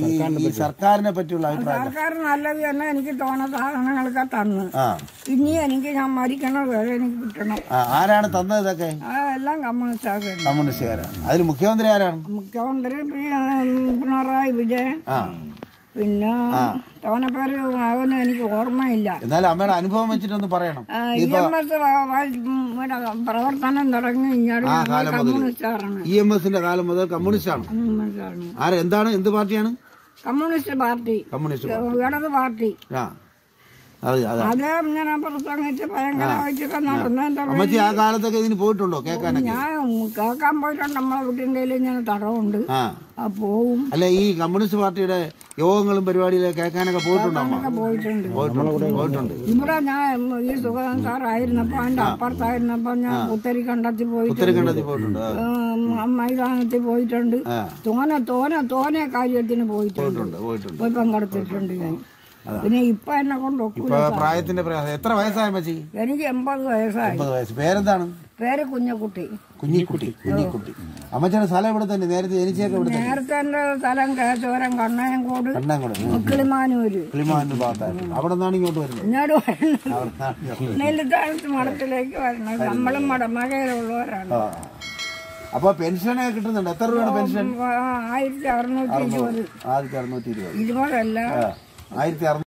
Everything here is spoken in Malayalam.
ഈ ഈ സർക്കാരിനെ പറ്റിയുള്ള അഭിപ്രായം സർക്കാർ നല്ലത് തന്നെ എനിക്ക് തോന്നുന്ന സാധനങ്ങളൊക്കെ തന്നു ആ ഇനി എനിക്ക് ഞാൻ മരിക്കണ വരെ എനിക്ക് കിട്ടണം ആ, ആരാണ് തന്നത് ഇതൊക്കെ അതെല്ലാം കമ്മ്യൂണിസ്റ്റാണ് കമ്മ്യൂണിസ്റ്റുകാരാണ് അതിൽ മുഖ്യമന്ത്രി ആരാണ് മുഖ്യമന്ത്രി പി- പിണറായി വിജയൻ ആ പിന്നെ തോനപ്പേര് ആകുന്ന എനിക്ക് ഓർമ്മയില്ല എന്നാലും അമ്മയുടെ അനുഭവം വെച്ചിട്ടൊന്ന് പറയണം ഇ എം എസ് പ്രവർത്തനം തുടങ്ങി ഇങ്ങോട്ട് ആ കാലം മുതൽ കമ്മ്യൂണിസ്റ്റാണ് ഇ എം എസിന്റെ കാലം മുതൽ കമ്മ്യൂണിസ്റ്റാണ് കമ്മ്യൂണിസ്റ്റാണ് ആര് എന്താണ് എന്ത് പാർട്ടിയാണ് കമ്മ്യൂണിസ്റ്റ് പാർട്ടി കമ്മ്യൂണിസ്റ്റ് ഇടത് പാർട്ടി ആ അത് അതെ അത് ഇങ്ങനെ പ്രസംഗിച്ച് ഭയങ്കരമായിട്ടൊക്കെ നടന്നു അമ്മച്ചി ആ കാലത്തൊക്കെ ഇതിന് പോയിട്ടുണ്ടോ കേൾക്കാനൊക്കെ ഞാൻ കേൾക്കാൻ പോയിട്ടുണ്ട് നമ്മളെ വീട്ടിൻ്റെ ഇങ്ങനെ തടവുണ്ട് ആ ആ പോവും അല്ല ഈ കമ്മ്യൂണിസ്റ്റ് പാർട്ടിയുടെ യോഗങ്ങളും പരിപാടിയിലും കേൾക്കാനൊക്കെ പോയിട്ടുണ്ടോ അമ്മ പോയിട്ടുണ്ട് പോയിട്ടുണ്ട് പോയിട്ടുണ്ട് ഇവിടെ ഞാൻ ഈ സുഖം സാറായിരുന്നപ്പോ അതിന്റെ അപ്പുറത്തായിരുന്നപ്പോ ഞാൻ പുത്തരി കണ്ടത്തിൽ പോയിട്ട് ഒത്തിരി കണ്ടത്തിൽ പോയിട്ടുണ്ട് ആ, ഉം, മൈതാനത്തിൽ പോയിട്ടുണ്ട് ആ. തോനെ തോനെ തോനെ കാര്യത്തിന് പോയിട്ടുണ്ട് പോയിട്ടുണ്ട് പോയിട്ടുണ്ട് പോയി പങ്കെടുത്തിട്ടുണ്ട് ഞാൻ പിന്നെ ഇപ്പൊ എന്നെ കൊണ്ട് ഒക്കൂല ഇപ്പൊ പ്രായത്തിന്റെ പ്രയാസം എത്ര വയസ്സായ അമ്മച്ചി എനിക്ക് എൺപത് വയസ്സായി മുപ്പത് വയസ്സ് പേരെന്താണ് പേര് കുഞ്ഞക്കുട്ടി കുഞ്ഞിക്കുട്ടി കുഞ്ഞിക്കുട്ടി അമ്മച്ചിയുടെ സ്ഥലം ഇവിടെ തന്നെ നേരത്തെ ജനിച്ചൊക്കെ ഇവിടെ തന്നെ നേരത്തെ എന്റെ സ്ഥലം കേശവരം കണ്ണയംകോട് കണ്ണാങ്കുളം കിളിമാനൂര് കിളിമാന്റെ ഭാഗത്തായിരുന്നു അവിടെ നിന്നാണ് ഇങ്ങോട്ട് വരുന്നത് ഇങ്ങോട്ട് വരണം അവിടെ നിന്നാണ് ഇങ്ങോട്ട് വരുന്നത്. നെല്ലിത്താഴത്ത് മഠത്തിലേക്ക് വരണം നമ്മളും മടമകയിലുള്ളവരാണ് ആ. അപ്പൊ പെൻഷനൊക്കെ കിട്ടുന്നുണ്ട് എത്ര രൂപയാണ് പെൻഷൻ ആ, ആയിരത്തി അറുന്നൂറ്റി ഇരുപത് ആയിരത്തി അറുന്നൂറ്റി ഇരുപത് ഇരുപതല്ല ആ, ആയിരത്തി അറുന്നൂറ്റി